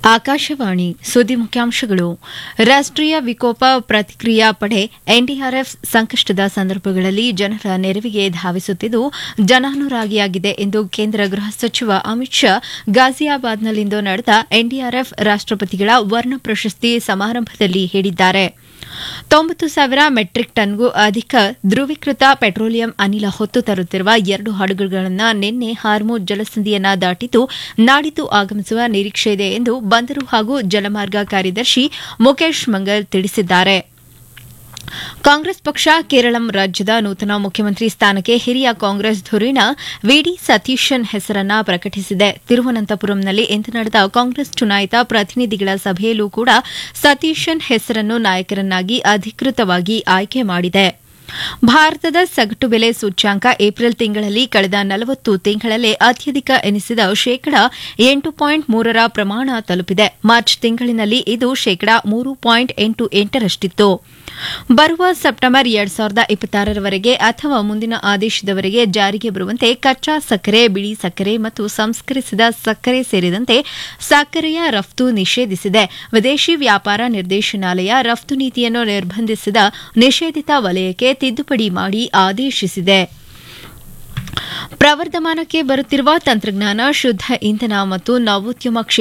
ಆಕಾಶವಾಣಿ ಸುದ್ದಿ ಮುಖ್ಯಾಂಶಗಳು ರಾಷ್ಟ್ರೀಯ ವಿಕೋಪ ಪ್ರತಿಕ್ರಿಯಾ ಪಡೆ ಎನ್ಡಿಆರ್ಎಫ್ ಸಂಕಷ್ಟದ ಸಂದರ್ಭಗಳಲ್ಲಿ ಜನರ ನೆರವಿಗೆ ಧಾವಿಸುತ್ತಿದ್ದು ಜನಾನುರಾಗಿಯಾಗಿದೆ ಎಂದು ಕೇಂದ್ರ ಗೃಹ ಸಚಿವ ಅಮಿತ್ ಶಾ ಗಾಜಿಯಾಬಾದ್ನಲ್ಲಿಂದು ನಡೆದ ಎನ್ಡಿಆರ್ಎಫ್ ರಾಷ್ಟಪತಿಗಳ ವರ್ಣ ಪ್ರಶಸ್ತಿ ಸಮಾರಂಭದಲ್ಲಿ ಹೇಳಿದ್ದಾರೆ ತೊಂಬತ್ತು ಸಾವಿರ ಮೆಟ್ರಿಕ್ ಟನ್ಗೂ ಅಧಿಕ ಧ್ರುವೀಕೃತ ಪೆಟ್ರೋಲಿಯಂ ಅನಿಲ ಹೊತ್ತು ತರುತ್ತಿರುವ ಎರಡು ಹಡಗುಗಳನ್ನು ನಿನ್ನೆ ಹಾರ್ಮುಜ್ ಜಲಸಂಧಿಯನ್ನ ದಾಟಿದ್ದು ನಾಡಿದ್ದು ಆಗಮಿಸುವ ನಿರೀಕ್ಷೆ ಇದೆ ಎಂದು ಬಂದರು ಹಾಗೂ ಜಲಮಾರ್ಗ ಕಾರ್ಯದರ್ಶಿ ಮುಖೇಶ್ ಮಂಗಲ್ ತಿಳಿಸಿದ್ದಾರೆ ಕಾಂಗ್ರೆಸ್ ಪಕ್ಷ ಕೇರಳಂ ರಾಜ್ಯದ ನೂತನ ಮುಖ್ಯಮಂತ್ರಿ ಸ್ಥಾನಕ್ಕೆ ಹಿರಿಯ ಕಾಂಗ್ರೆಸ್ ಧುರೀಣ ವಿಡಿ ಸತೀಶನ್ ಹೆಸರನ್ನ ಪ್ರಕಟಿಸಿದೆ ತಿರುವನಂತಪುರಂನಲ್ಲಿ ಇಂದು ನಡೆದ ಕಾಂಗ್ರೆಸ್ ಚುನಾಯಿತ ಪ್ರತಿನಿಧಿಗಳ ಸಭೆಯಲ್ಲೂ ಕೂಡ ಸತೀಶನ್ ಹೆಸರನ್ನು ನಾಯಕರನ್ನಾಗಿ ಅಧಿಕೃತವಾಗಿ ಆಯ್ಕೆ ಮಾಡಿದೆ ಭಾರತದ ಸಗಟು ಬೆಲೆ ಸೂಚ್ಯಾಂಕ ಏಪ್ರಿಲ್ ತಿಂಗಳಲ್ಲಿ ಕಳೆದ ನಲವತ್ತು ತಿಂಗಳಲ್ಲೇ ಅತ್ಯಧಿಕ ಎನಿಸಿದ ಶೇಕಡ ಎಂಟು ಪಾಯಿಂಟ್ ಮೂರರ ಪ್ರಮಾಣ ತಲುಪಿದೆ ಮಾರ್ಚ್ ತಿಂಗಳಿನಲ್ಲಿ ಇದು ಶೇಕಡ ಮೂರು ಪಾಯಿಂಟ್ ಎಂಟು ಎಂಟರಷ್ಟಿತ್ತು ಬರುವ ಸೆಪ್ಟೆಂಬರ್ ಎರಡ್ ಸಾವಿರದ ಇಪ್ಪತ್ತಾರರವರೆಗೆ ಅಥವಾ ಮುಂದಿನ ಆದೇಶದವರೆಗೆ ಜಾರಿಗೆ ಬರುವಂತೆ ಕಚ್ಚಾ ಸಕ್ಕರೆ ಬಿಳಿ ಸಕ್ಕರೆ ಮತ್ತು ಸಂಸ್ಕರಿಸಿದ ಸಕ್ಕರೆ ಸೇರಿದಂತೆ ಸಕ್ಕರೆಯ ರಫ್ತು ನಿಷೇಧಿಸಿದೆ ವಿದೇಶಿ ವ್ಯಾಪಾರ ನಿರ್ದೇಶನಾಲಯ ರಫ್ತು ನೀತಿಯನ್ನು ನಿರ್ಬಂಧಿಸಿದ ನಿಷೇಧಿತ ವಲಯಕ್ಕೆ ತಿದ್ದುಪಡಿ ಮಾಡಿ ಆದೇಶಿಸಿದೆ ಪ್ರವರ್ಧಮಾನಕ್ಕೆ ಬರುತ್ತಿರುವ ತಂತ್ರಜ್ಞಾನ ಶುದ್ದ ಇಂಧನ ಮತ್ತು ನವೋದ್ಯಮ